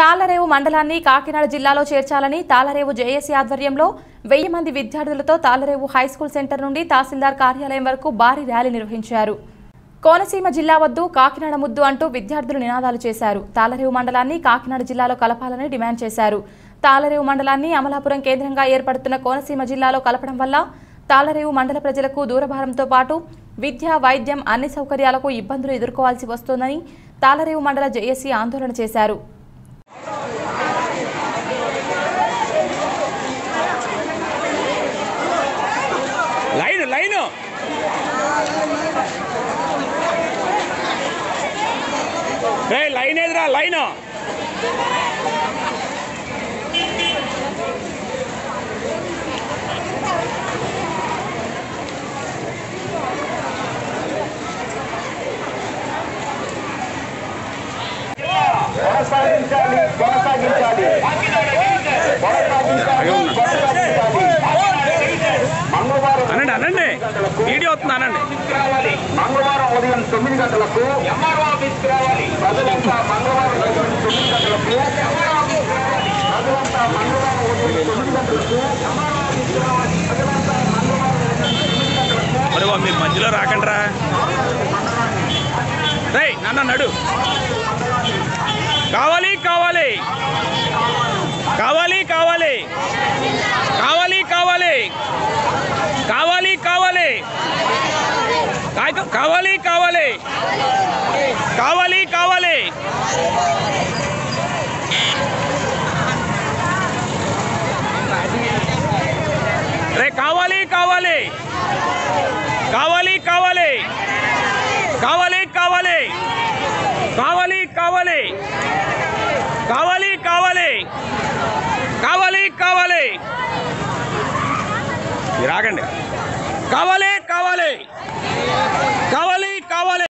తాళ్లరేవు మండలాన్ని కాకినాడ జిల్లాలో చేర్చాలని తాళ్లరేవు జేఏసీ ఆధ్వర్యంలో వెయ్యి మంది విద్యార్థులతో తాళ్లరేవు హైస్కూల్ సెంటర్ నుండి తహసీల్దార్ కార్యాలయం వరకు భారీ ర్యాలీ నిర్వహించారు కోనసీమ జిల్లా వద్దు కాకినాడ ముద్దు అంటూ విద్యార్థులు నినాదాలు చేశారు తాళ్లరేవు మండలాన్ని కాకినాడ జిల్లాలో కలపాలని డిమాండ్ చేశారు తాళ్లరేవు మండలాన్ని అమలాపురం కేంద్రంగా ఏర్పడుతున్న కోనసీమ జిల్లాలో కలపడం వల్ల తాళ్లరేవు మండల ప్రజలకు దూరభారంతో పాటు విద్య వైద్యం అన్ని సౌకర్యాలకు ఇబ్బందులు ఎదుర్కోవాల్సి వస్తోందని తాళ్లరేవు మండల జేఏసీ ఆందోళన చేశారు లైన్ లైన్ రే లైన్ ఎదురా లైన్ కొనసాగించాలి కొనసాగించాలి కొనసాగించాలి కొనసాగించాలి మంగళవారం అనండి అనండి వీడియో వస్తుంది అనండి మంగళవారం ఉదయం తొమ్మిది గంటలకు ఎంఆర్ఓ ఆఫీస్కి రావాలి ప్రజలంతా మంగళవారం ఉదయం తొమ్మిది గంటలకు ప్రజలంతా మంగళవారం ఉదయం తొమ్మిది గంటలకు ఎంఆర్ఓ ఆఫీస్కి రావాలి ప్రజలంతా మంగళవారం ఉదయం తొమ్మిది గంటలకు మరి వా మీరు మధ్యలో రాకండిరా రే నాన్న నడు కావాలి కావాలి కావాలి కావాలి కావాలి కావాలి కావాలి కావాలి కాయ- కావాలి కావాలి కావాలి కావాలి రే కావాలి కావాలి కావాలి కావాలి కావాలి కావాలి కావాలి కావాలి కావాలి కావాలి కావాలి కావాలి మీరు ఆగండి కావాలి కావాలి